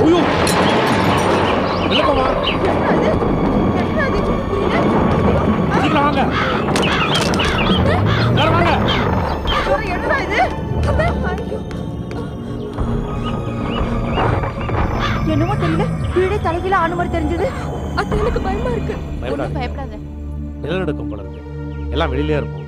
ஐயோ இல்லப்பா சீக்கிரம் வாங்க எல்லாரும் வாங்க என்னடா இது என்னமோ தெரியல வீடே தலைகீழ ஆன மாதிரி தெரிஞ்சது அது எனக்கு பயமா இருக்கு பயப்படாத பயப்படாத நிலநடுக்கம் போல இருக்கு எல்லாம் வெளியிலே இருப்போம்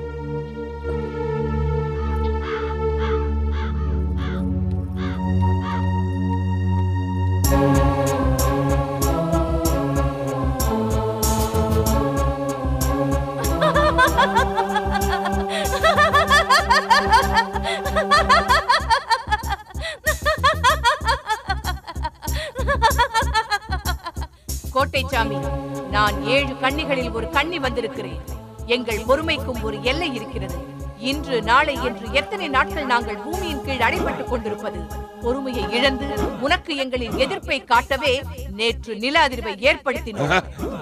கோட்டைச்சாமி நான் ஏழு கன்னிகளில் ஒரு கன்னி வந்திருக்கிறேன் எங்கள் பொறுமைக்கும் ஒரு எல்லை இருக்கிறது இன்று நாளை என்று எத்தனை நாட்கள் நாங்கள் பூமியின் கீழ் அடைபட்டுக் கொண்டிருப்பது பொறுமையை இழந்து உனக்கு எங்களின் எதிர்ப்பை காட்டவே நேற்று நில அதிர்வை ஏற்படுத்தினோம்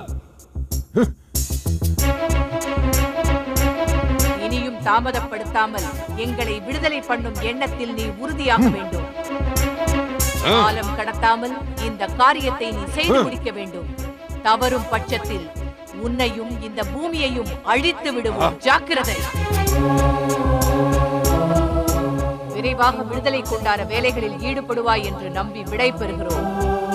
இனியும் தாமதப்படுத்தாமல் எங்களை விடுதலை பண்ணும் எண்ணத்தில் நீ உறுதியாக வேண்டும் காலம் கடத்தாமல் இந்த காரியத்தை நீ செய்து முடிக்க வேண்டும் தவறும் பட்சத்தில் உன்னையும் இந்த பூமியையும் அழித்து விடுவோம் ஜாக்கிரதை விரைவாக விடுதலை கொண்டாட வேலைகளில் ஈடுபடுவாய் என்று நம்பி விடை பெறுகிறோம்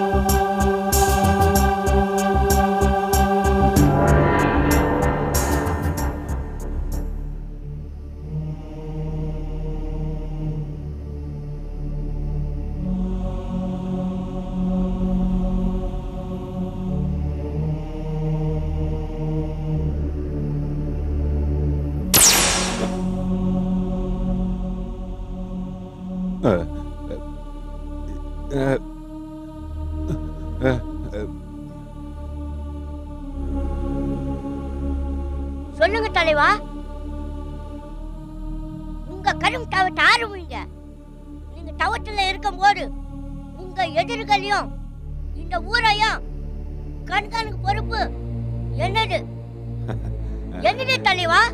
சொல்லுங்க தலைவா உங்க கரும் தவத்தை ஆரம்பிங்க நீங்க தவத்துல இருக்கும்போது உங்க எதிரிகளையும் இந்த ஊரையும் கண்காணிக்கு பொறுப்பு என்னது என்னது தலைவா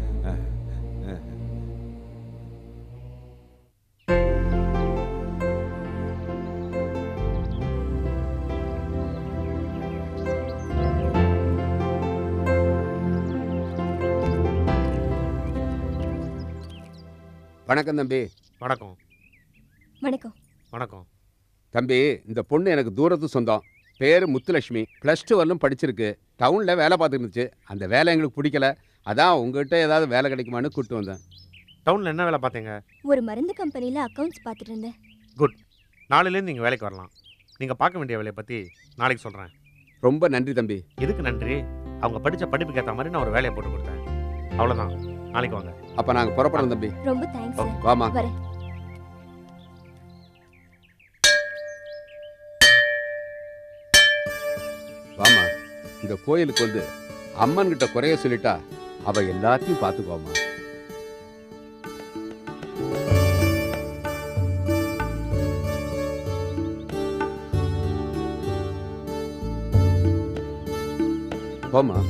வணக்கம் தம்பி வணக்கம் வணக்கம் வணக்கம் தம்பி இந்த பொண்ணு எனக்கு தூரத்து சொந்தம் பேர் முத்துலட்சுமி ப்ளஸ் டூ வரலும் படிச்சிருக்கு டவுனில் வேலை பார்த்துட்டு இருந்துச்சு அந்த வேலை எங்களுக்கு பிடிக்கல அதான் உங்ககிட்ட ஏதாவது வேலை கிடைக்குமான்னு கூப்பிட்டு வந்தேன் டவுன்ல என்ன வேலை பார்த்தீங்க ஒரு மருந்து கம்பெனில அக்கவுண்ட்ஸ் பார்த்துட்டு இருந்தேன் நாளையிலேருந்து நீங்கள் வேலைக்கு வரலாம் நீங்கள் பார்க்க வேண்டிய வேலையை பற்றி நாளைக்கு சொல்கிறேன் ரொம்ப நன்றி தம்பி எதுக்கு நன்றி அவங்க படித்த படிப்புக்கு ஏற்ற மாதிரி நான் ஒரு வேலையை போட்டு கொடுத்தேன் அவ்வளோதான் நாளைக்கு வாங்க அப்போ நாங்கள் புறப்படுறோம் தம்பி ரொம்ப தேங்க்ஸ் சார் வாமா வரேன் வாமா இந்த கோயிலுக்கு வந்து அம்மன் கிட்ட குறைய சொல்லிட்டா அவ எல்லாத்தையும் பார்த்துக்குவாமா போமா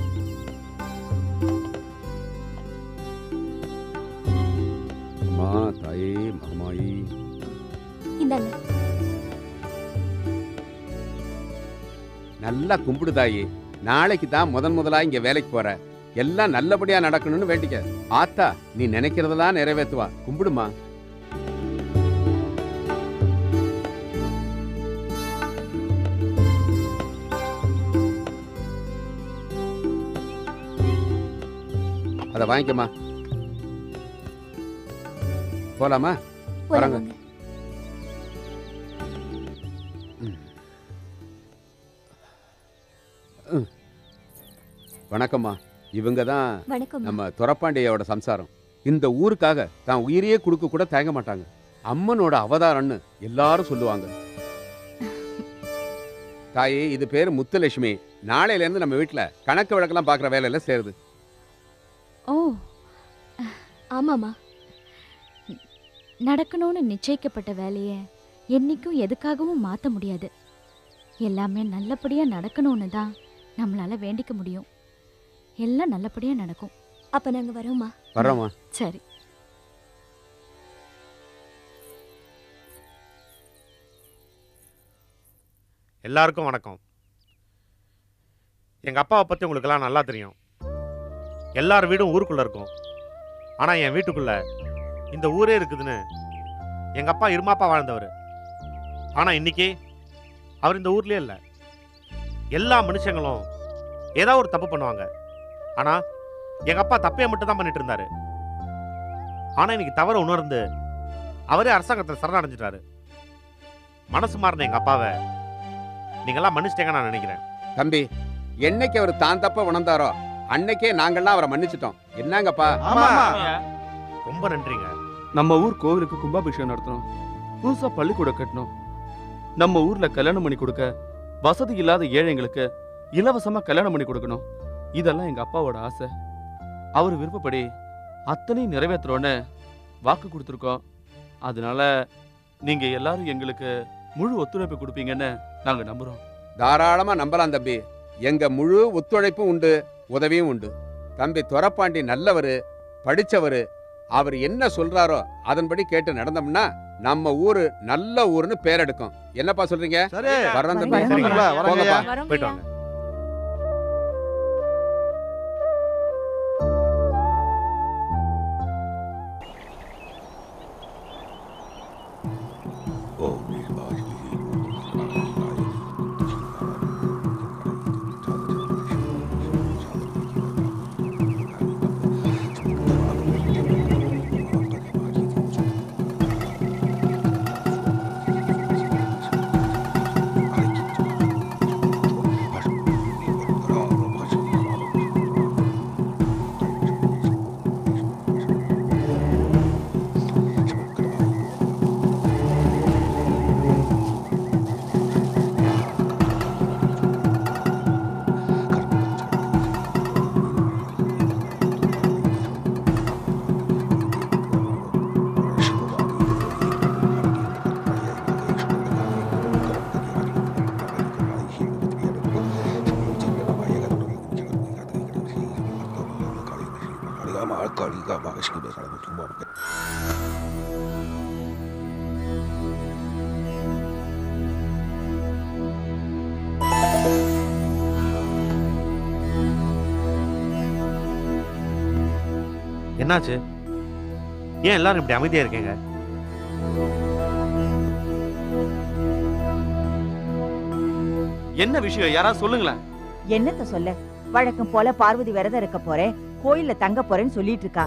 அம்மா தாயே மகமாயி இந்தாங்க நல்லா கும்பிடு தாயி நாளைக்கு தான் முதன் முதலா இங்க வேலைக்கு போற எல்லாம் நல்லபடியா நடக்கணும்னு வேண்டிக்க ஆத்தா நீ நினைக்கிறதெல்லாம் நிறைவேத்துவா கும்பிடுமா அத வாங்கிக்கம்மா போலாமா போலாம் வரங்க. வாங்க. வணக்கம்மா இவங்க தான் வணக்கம் நம்ம துரப்பாண்டியோட சம்சாரம் இந்த ஊருக்காக தான் உயிரையே கொடுக்க கூட தயங்க மாட்டாங்க அம்மனோட அவதாரம்னு எல்லாரும் சொல்லுவாங்க தாயே இது பேரு முத்துலட்சுமி நாளையில இருந்து நம்ம வீட்டுல கணக்கு வழக்கெல்லாம் பார்க்குற வேலையில சேருது ஓ ஆமாம்மா ந- நடக்கணும்னு நிச்சயிக்கப்பட்ட வேலையை என்னைக்கும் எதுக்காகவும் மாற்ற முடியாது எல்லாமே நல்லபடியாக நடக்கணும்னு தான் நம்மளால வேண்டிக்க முடியும் எல்லாம் நல்லபடியாக நடக்கும் அப்ப நாங்க வரோமா வர்றோமா சரி எல்லாருக்கும் வணக்கம் எங்கள் அப்பாவை பற்றி உங்களுக்கெல்லாம் நல்லா தெரியும் எல்லார் வீடும் ஊருக்குள்ளே இருக்கும் ஆனால் என் வீட்டுக்குள்ள இந்த ஊரே இருக்குதுன்னு எங்கள் அப்பா இருமாப்பா வாழ்ந்தவர் ஆனால் இன்னைக்கு அவர் இந்த ஊர்லேயே இல்லை எல்லா மனுஷங்களும் ஏதாவது ஒரு தப்பு பண்ணுவாங்க ஆனால் எங்கள் அப்பா தப்பையை மட்டும் தான் பண்ணிட்டு இருந்தாரு ஆனால் இன்னைக்கு தவற உணர்ந்து அவரே அரசாங்கத்தில் சரணடைஞ்சிட்டாரு மனசு மாறின எங்கள் அப்பாவை நீங்கெல்லாம் மன்னிச்சிட்டேங்க நான் நினைக்கிறேன் தம்பி என்னைக்கு அவர் தான் தப்ப உணர்ந்தாரோ அன்னைக்கே நாங்கள்லாம் அவரை மன்னிச்சிட்டோம் என்னங்கப்பா ரொம்ப நன்றிங்க நம்ம ஊர் கோவிலுக்கு கும்பாபிஷேகம் நடத்தணும் புதுசா பள்ளிக்கூடம் கட்டணும் நம்ம ஊர்ல கல்யாணம் பண்ணி கொடுக்க வசதி இல்லாத ஏழைங்களுக்கு இலவசமா கல்யாணம் பண்ணி கொடுக்கணும் இதெல்லாம் எங்க அப்பாவோட ஆசை அவர் விருப்பப்படி அத்தனையும் நிறைவேற்றுறோன்னு வாக்கு கொடுத்துருக்கோம் அதனால நீங்க எல்லாரும் எங்களுக்கு முழு ஒத்துழைப்பு கொடுப்பீங்கன்னு நாங்க நம்புறோம் தாராளமா நம்பலாம் தம்பி எங்க முழு ஒத்துழைப்பும் உண்டு உதவியும் உண்டு தம்பி துரப்பாண்டி நல்லவர் படிச்சவர் அவர் என்ன சொல்றாரோ அதன்படி கேட்டு நடந்தோம்னா நம்ம ஊரு நல்ல ஊருன்னு பேர் எடுக்கும் என்னப்பா சொல்றீங்க சரி வர்றோம் தம்பி வரேன். சரிங்களா? வரேன். போங்கப்பா வரோங்க போயிட்டு ஐயா. வாங்க என்னாச்சு ஏன் எல்லாரும் இப்படி அமைதியா இருக்கீங்க என்ன விஷயம் யாராவது சொல்லுங்களேன் என்னத்த சொல்ல வழக்கம் போல பார்வதி விரதம் இருக்க போறேன் கோயில்ல தங்க போறேன்னு சொல்லிட்டு இருக்கா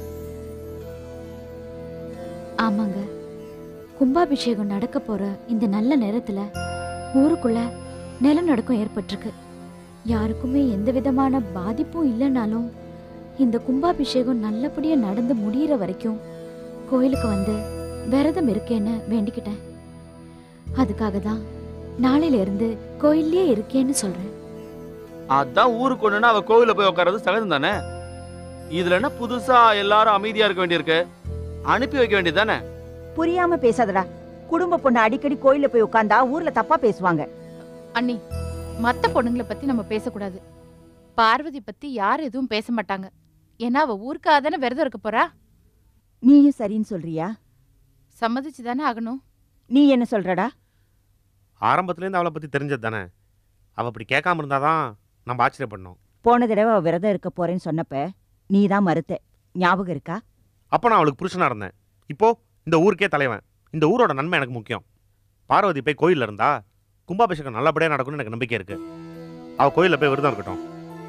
ஆமாங்க கும்பாபிஷேகம் நடக்க போற இந்த நல்ல நேரத்துல ஊருக்குள்ள நிலநடுக்கம் ஏற்பட்டிருக்கு யாருக்குமே எந்த விதமான பாதிப்பும் இல்லைனாலும் இந்த கும்பாபிஷேகம் நல்லபடியா நடந்து முடியிற வரைக்கும் கோயிலுக்கு வந்து விரதம் இருக்கேன்னு வேண்டிக்கிட்டேன் அதுக்காக தான் நாளையில இருந்து கோயில்லயே இருக்கேன்னு சொல்றேன் அதான் ஊருக்கு ஒண்ணுன்னா அவ கோவில போய் உட்கார்றது சகஜம் தானே இதுல என்ன புதுசா எல்லாரும் அமைதியா இருக்க வேண்டியிருக்கு அனுப்பி வைக்க வேண்டியது தானே புரியாம பேசாதடா குடும்ப பொண்ணு அடிக்கடி கோயில்ல போய் உட்கார்ந்தா ஊர்ல தப்பா பேசுவாங்க அண்ணி மத்த பொண்ணுங்கள பத்தி நம்ம பேசக்கூடாது பார்வதி பத்தி யார் எதுவும் பேச மாட்டாங்க ஏன்னா அவ ஊருக்காக தானே விரதம் இருக்க போறா நீயும் சரின்னு சொல்றியா சம்மதிச்சு தானே ஆகணும் நீ என்ன சொல்றடா ஆரம்பத்துலேருந்து அவளை பத்தி தெரிஞ்சது தானே அவ அப்படி கேட்காம இருந்தாதான் நம்ம ஆச்சரியப்படணும் போன தடவை அவ விரதம் இருக்க போறேன்னு சொன்னப்ப நீ தான் மறுத்த ஞாபகம் இருக்கா அப்போ நான் அவளுக்கு புருஷனா இருந்தேன் இப்போ இந்த ஊருக்கே தலைவன் இந்த ஊரோட நன்மை எனக்கு முக்கியம் பார்வதி போய் கோயில்ல இருந்தா கும்பாபிஷேகம் நல்லபடியா நடக்கும்னு எனக்கு நம்பிக்கை இருக்கு அவ கோயில்ல போய் விரதம் இருக்கட்டும்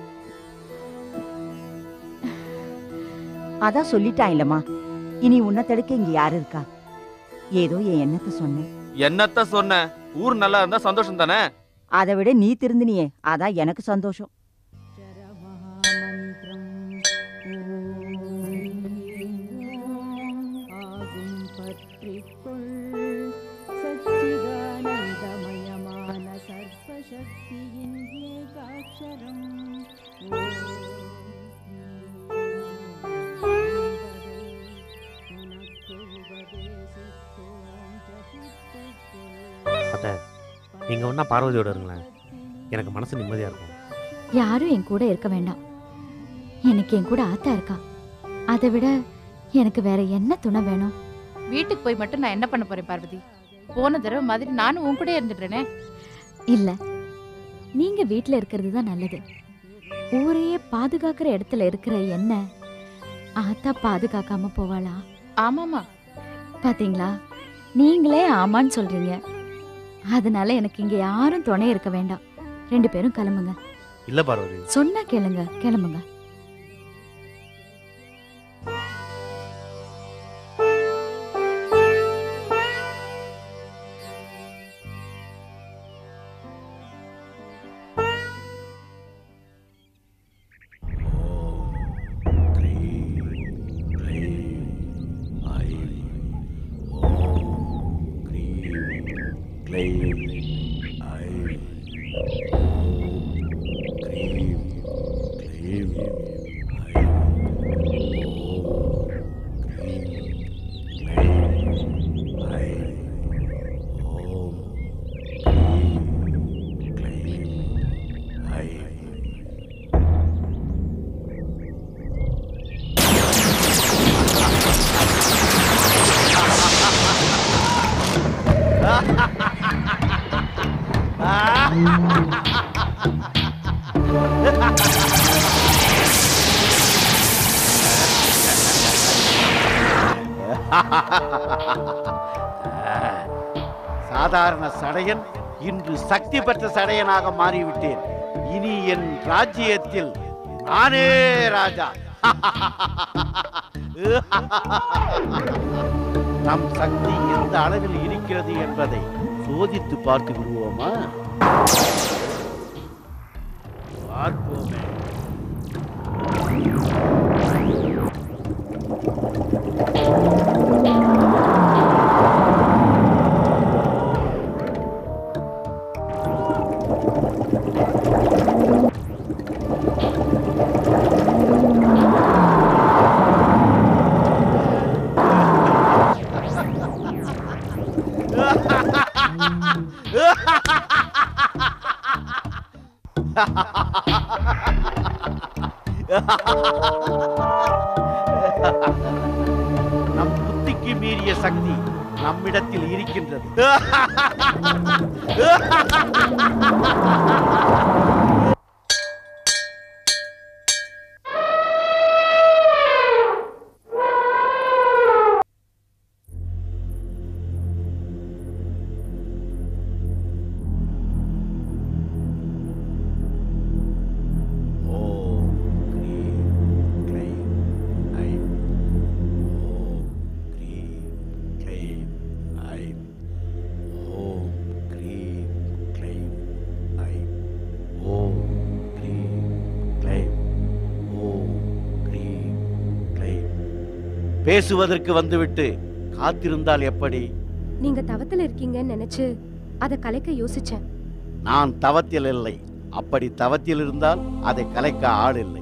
அதான் சொல்லிட்டான் இல்லம்மா இனி உன்னை தடுக்க இங்க யாரு இருக்கா ஏதோ என் எண்ணத்தை சொன்னேன் என்னத்த சொன்ன ஊர் நல்லா இருந்தா சந்தோஷம் தானே அதை விட நீ திருந்தினியே அதான் எனக்கு சந்தோஷம் அத்தை நீங்க ஒன்னா பார்வதியோட இருங்களேன் எனக்கு மனசு நிம்மதியா இருக்கும் யாரும் என் கூட இருக்க வேண்டாம் எனக்கு என் கூட ஆத்தா இருக்கா அதை விட எனக்கு வேற என்ன துணை வேணும் வீட்டுக்கு போய் மட்டும் நான் என்ன பண்ண போறேன் பார்வதி போன தடவை மாதிரி நானும் உன் கூட இருந்துடுறேனே இல்ல நீங்க வீட்ல இருக்கிறது தான் நல்லது ஊரையே பாதுகாக்கிற இடத்துல இருக்கிற என்ன ஆத்தா பாதுகாக்காம போவாளா ஆமாமா பாத்தீங்களா நீங்களே ஆமான்னு சொல்றீங்க அதனால எனக்கு இங்க யாரும் துணை இருக்க வேண்டாம் ரெண்டு பேரும் கிளம்புங்க இல்ல பார்வதி சொன்னா கேளுங்க கிளம்புங்க சாதாரண சடையன் இன்று சக்தி பெற்ற சடையனாக மாறிவிட்டேன் இனி என் ராஜ்யத்தில் நானே ராஜா நம் சக்தி எந்த அளவில் இருக்கிறது என்பதை சோதித்து பார்த்து விடுவோமா பார்ப்போமே நம் புத்திக்கு மீறிய சக்தி நம்மிடத்தில் இருக்கின்றது ஓம் க்ரீம் க்ளைம் ஐம் ஓம் க்ரீம் க்ளைம் ஐம் ஓம் க்ரீம் க்ளைம் ஐம் ஓம் க்ரீம் க்ளைம் ஓம் க்ரீம் க்ளைம் பேசுவதற்கு வந்துவிட்டு காத்திருந்தால் எப்படி நீங்க தவத்துல இருக்கீங்கன்னு நினைச்சு அத கலைக்க யோசிச்சேன் நான் தவத்தில் இல்லை அப்படி தவத்தில் இருந்தால் அதை கலைக்க ஆள் இல்லை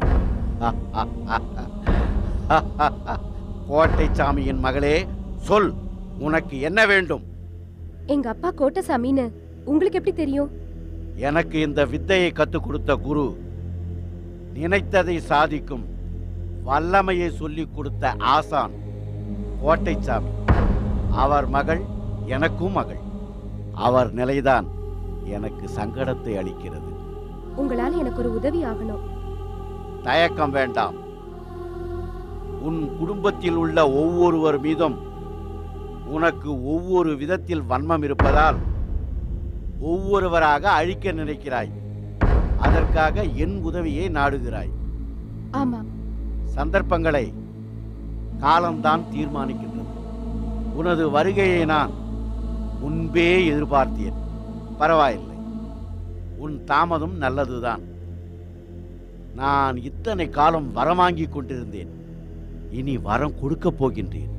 கோட்டை சாமியின் மகளே சொல் உனக்கு என்ன வேண்டும் எங்க அப்பா கோட்டசாமின்னு உங்களுக்கு எப்படி தெரியும் எனக்கு இந்த வித்தையை கற்றுக் கொடுத்த குரு நினைத்ததை சாதிக்கும் வல்லமையை சொல்லிக் கொடுத்த ஆசான் கோட்டைச்சாமி அவர் மகள் எனக்கும் மகள் அவர் நிலைதான் எனக்கு சங்கடத்தை அளிக்கிறது உங்களால எனக்கு ஒரு உதவி ஆகணும் தயக்கம் வேண்டாம் உன் குடும்பத்தில் உள்ள ஒவ்வொருவர் மீதும் உனக்கு ஒவ்வொரு விதத்தில் வன்மம் இருப்பதால் ஒவ்வொருவராக அழிக்க நினைக்கிறாய் அதற்காக என் உதவியை நாடுகிறாய் ஆமா சந்தர்ப்பங்களை காலம்தான் தீர்மானிக்கின்றது உனது வருகையை நான் முன்பே எதிர்பார்த்தேன் பரவாயில்லை உன் தாமதம் நல்லதுதான் நான் இத்தனை காலம் வரம் வாங்கிக் கொண்டிருந்தேன் இனி வரம் கொடுக்கப் போகின்றேன்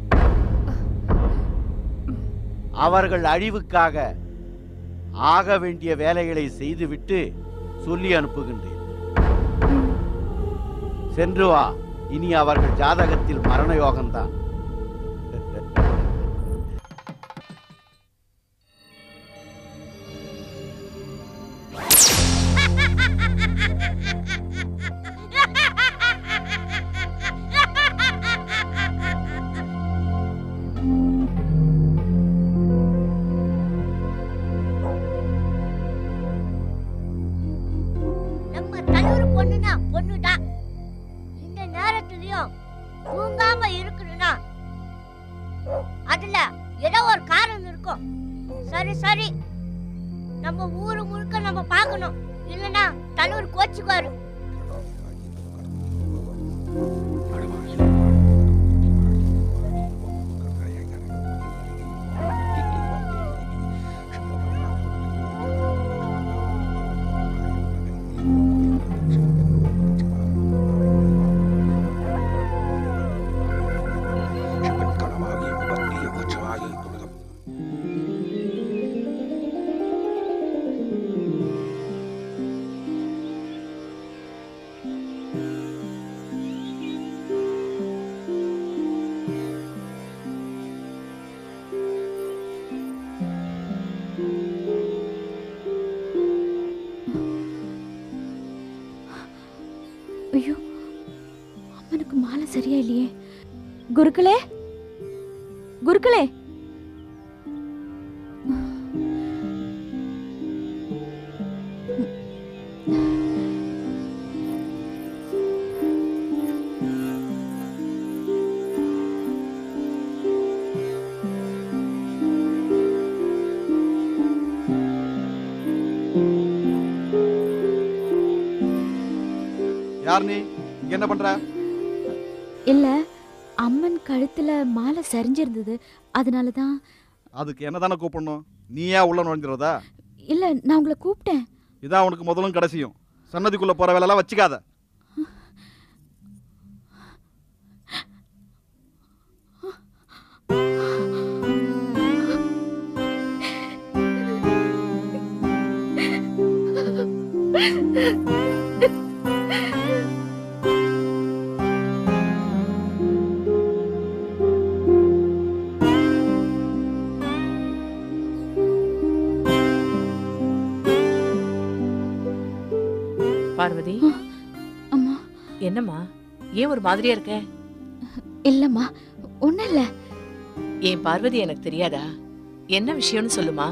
அவர்கள் அழிவுக்காக ஆக வேண்டிய வேலைகளை செய்துவிட்டு சொல்லி அனுப்புகின்றேன் சென்று வா இனி அவர்கள் ஜாதகத்தில் மரண யோகம்தான் ஊரு முழுக்க நம்ம பார்க்கணும் இல்லனா தலைவர் கோச்சுக்குவாரு ஐயோ அம்மனுக்கு மாலை சரியா இல்லையே குருக்களே குருக்களே யார் நீ இங்க என்ன பண்ற இல்ல அம்மன் கழுத்துல மாலை சரிஞ்சிருந்தது அதனால தான் அதுக்கு என்ன தானே கூப்பிடணும் நீயா உள்ள நுழைஞ்சிருதா இல்ல நான் உங்களை கூப்பிட்டேன் இதான் உனக்கு முதலும் கடைசியும் சன்னதிக்குள்ள போற வேலையெல்லாம் வச்சுக்காத பார்வதி அம்மா என்னம்மா ஏன் ஒரு மாதிரியா இருக்க இல்லம்மா ஒண்ணும் இல்ல ஏன் பார்வதி எனக்கு தெரியாதா என்ன விஷயம்னு சொல்லுமா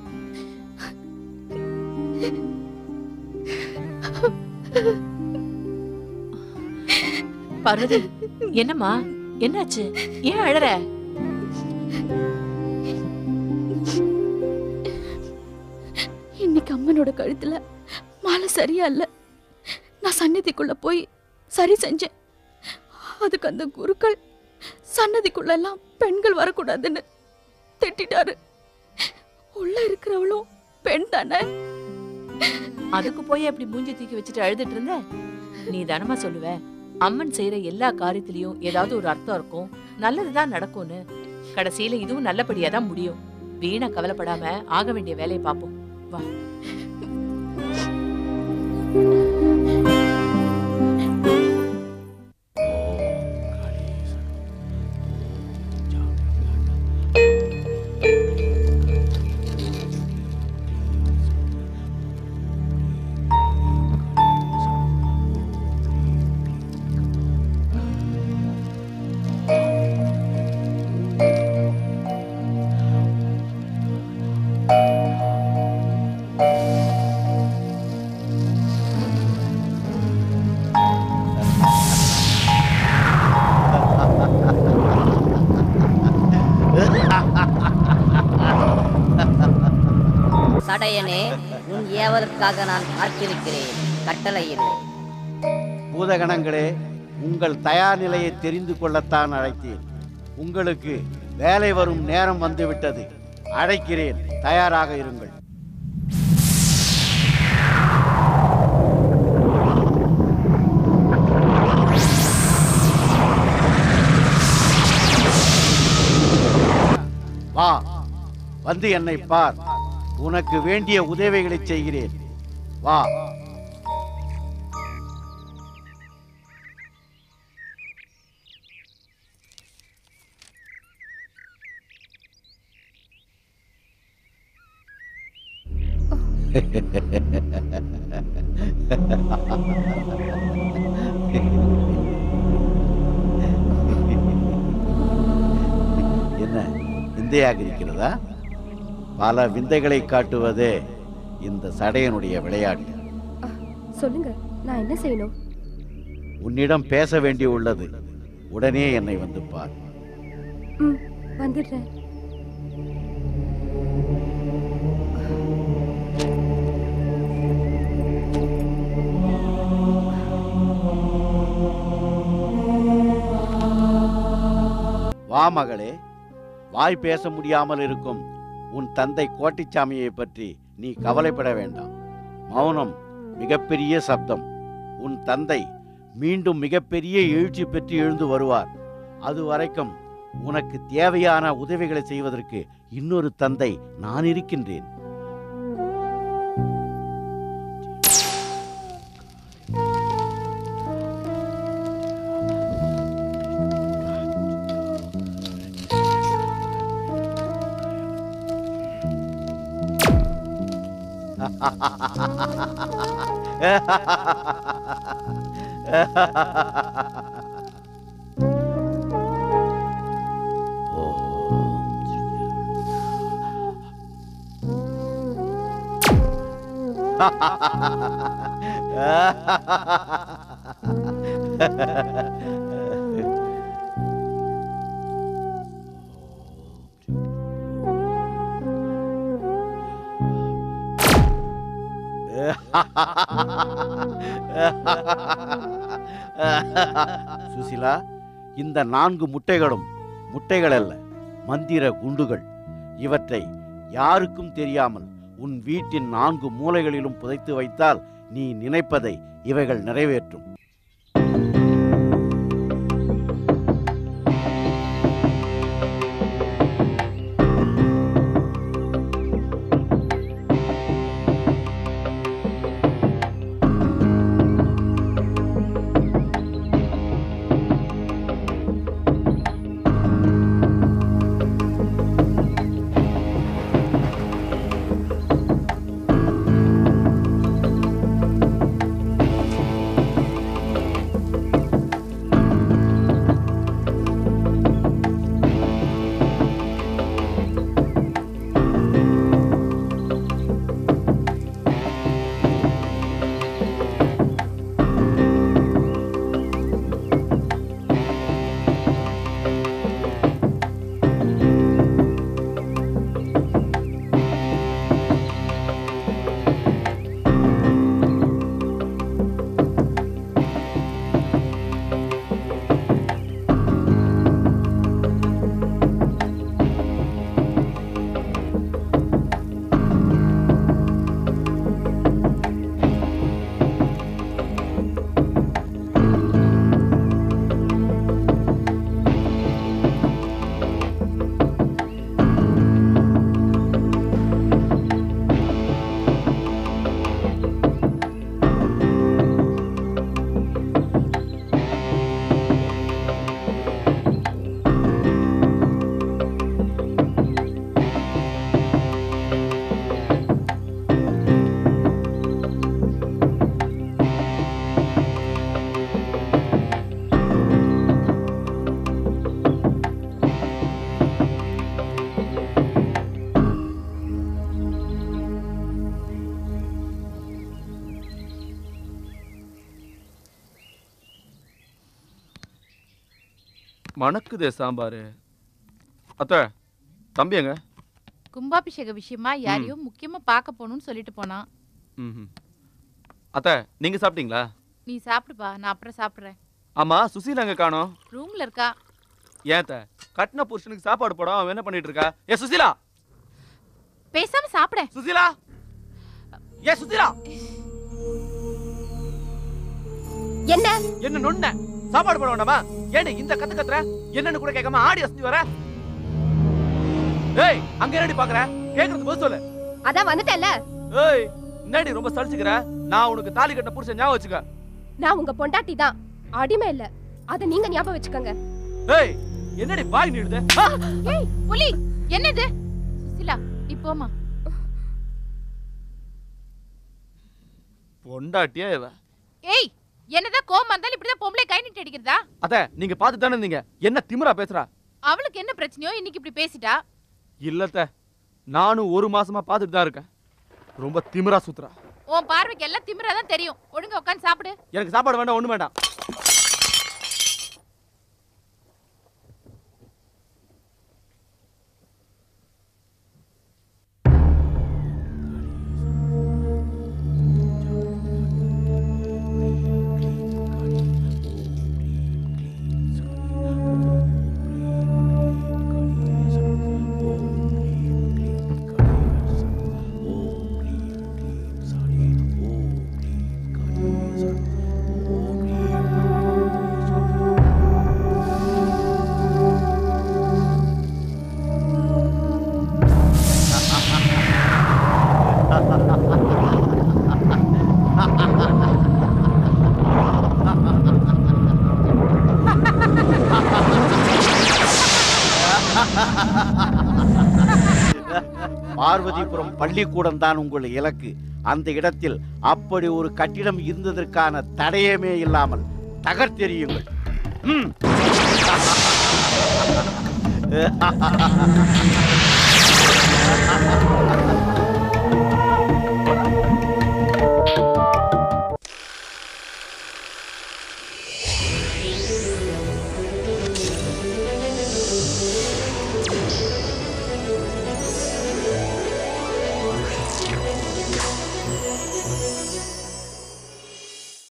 பார்வதி என்னம்மா என்னாச்சு ஏன் அழற இன்னைக்கு அம்மனோட கழுத்துல மாலை சரியா இல்ல நான் சந்நிதிக்குள்ள போய் சரி செஞ்சேன் அதுக்கு அந்த குருக்கள் சன்னதிக்குள்ள எல்லாம் பெண்கள் வரக்கூடாதுன்னு திட்டிட்டாரு உள்ள இருக்கிறவளும் பெண் தானே அதுக்கு போய் அப்படி மூஞ்சி தூக்கி வச்சுட்டு அழுதுட்டு இருந்த நீ தானமா சொல்லுவ அம்மன் செய்யற எல்லா காரியத்திலயும் ஏதாவது ஒரு அர்த்தம் இருக்கும் நல்லதுதான் நடக்கும்னு கடைசியில இதுவும் நல்லபடியா தான் முடியும் வீணா கவலைப்படாம ஆக வேண்டிய வேலையை பார்ப்போம் வா சடையனே உன் ஏவலுக்காக நான் காத்திருக்கிறேன் கட்டளையிடு பூதகணங்களே உங்கள் தயார் நிலையை தெரிந்து கொள்ளத்தான் அழைத்தேன் உங்களுக்கு வேலை வரும் நேரம் வந்துவிட்டது அழைக்கிறேன் தயாராக இருங்கள் வா வந்து என்னை பார் உனக்கு வேண்டிய உதவிகளை செய்கிறேன் வா என்ன விந்தையாக இருக்கிறதா பல விந்தைகளை காட்டுவதே இந்த சடையனுடைய விளையாட்டு சொல்லுங்க நான் என்ன செய்யணும் உன்னிடம் பேச வேண்டி உள்ளது உடனே என்னை வந்து பார் ம் வந்துடுறேன் வா மகளே வாய் பேச முடியாமல் இருக்கும் உன் தந்தை கோட்டிச்சாமியை பற்றி நீ கவலைப்பட வேண்டாம் மௌனம் மிகப்பெரிய சப்தம் உன் தந்தை மீண்டும் மிகப்பெரிய எழுச்சி பெற்று எழுந்து வருவார் அது வரைக்கும் உனக்கு தேவையான உதவிகளை செய்வதற்கு இன்னொரு தந்தை நான் இருக்கின்றேன் சுசிலா இந்த நான்கு முட்டைகளும் முட்டைகள் அல்ல மந்திர குண்டுகள் இவற்றை யாருக்கும் தெரியாமல் உன் வீட்டின் நான்கு மூலைகளிலும் புதைத்து வைத்தால் நீ நினைப்பதை இவைகள் நிறைவேற்றும் மணக்குதே சாம்பாரு அத்தை தம்பி எங்க கும்பாபிஷேக விஷயமா யாரையும் முக்கியமா பார்க்க போகணும்னு சொல்லிட்டு போனான் ம்ஹும். அத்தை நீங்க சாப்பிட்டீங்களா நீ சாப்பிடுப்பா நான் அப்புறம் சாப்பிடுறேன் ஆமா சுசீலா எங்க காணோம் ரூம்ல இருக்கா ஏன் அத்தை கட்டின புருஷனுக்கு சாப்பாடு போடாம அவன் என்ன பண்ணிட்டு இருக்கா ஏ சுசீலா பேசாம சாப்பிட சுசீலா ஏ சுசீலா என்ன என்ன நொண்ண சாப்பாடு போட வேண்டாமா ஏன்னு இந்த கத்து கத்துற என்னன்னு கூட கேட்காம ஆடி அசதி வர ஏய் அங்க என்னடி பாக்குற கேக்குறது பதில் சொல்லு அதான் வந்துட்டேன்ல ஏய் என்னடி ரொம்ப சலிச்சுக்கிற நான் உனக்கு தாலி கட்டின புருஷன் ஞாபகம் வச்சுக்க நான் உங்க பொண்டாட்டி தான் அடிமை இல்ல அத நீங்க ஞாபகம் வச்சுக்கோங்க ஏய் என்னடி வாய் நீடுது ஆ! ஏய் புலி என்னது சுசிலா நீ போமா பொண்டாட்டியா இவ ஏய் என்னதான் கோவம் வந்தாலும் இப்படிதான் பொம்பளை கை நீட்டி அடிக்கிறதா அத்த நீங்க பாத்து தானே இருந்தீங்க என்ன திமிரா பேசுறா அவளுக்கு என்ன பிரச்சனையோ இன்னைக்கு இப்படி பேசிட்டா இல்லத்த நானும் ஒரு மாசமா பாத்துட்டு தான் இருக்கேன் ரொம்ப திமிரா சுத்துறா உன் பார்வைக்கு எல்லாம் திமிரா தான் தெரியும் ஒழுங்கா உட்காந்து சாப்பிடு எனக்கு சாப்பாடு வேண்டாம் ஒண்ணு வேண்டாம் பார்வதிபுரம் பள்ளிக்கூடம் தான் உங்கள் இலக்கு அந்த இடத்தில் அப்படி ஒரு கட்டிடம் இருந்ததற்கான தடயமே இல்லாமல் தகர்த்தெறியுங்கள் ம்.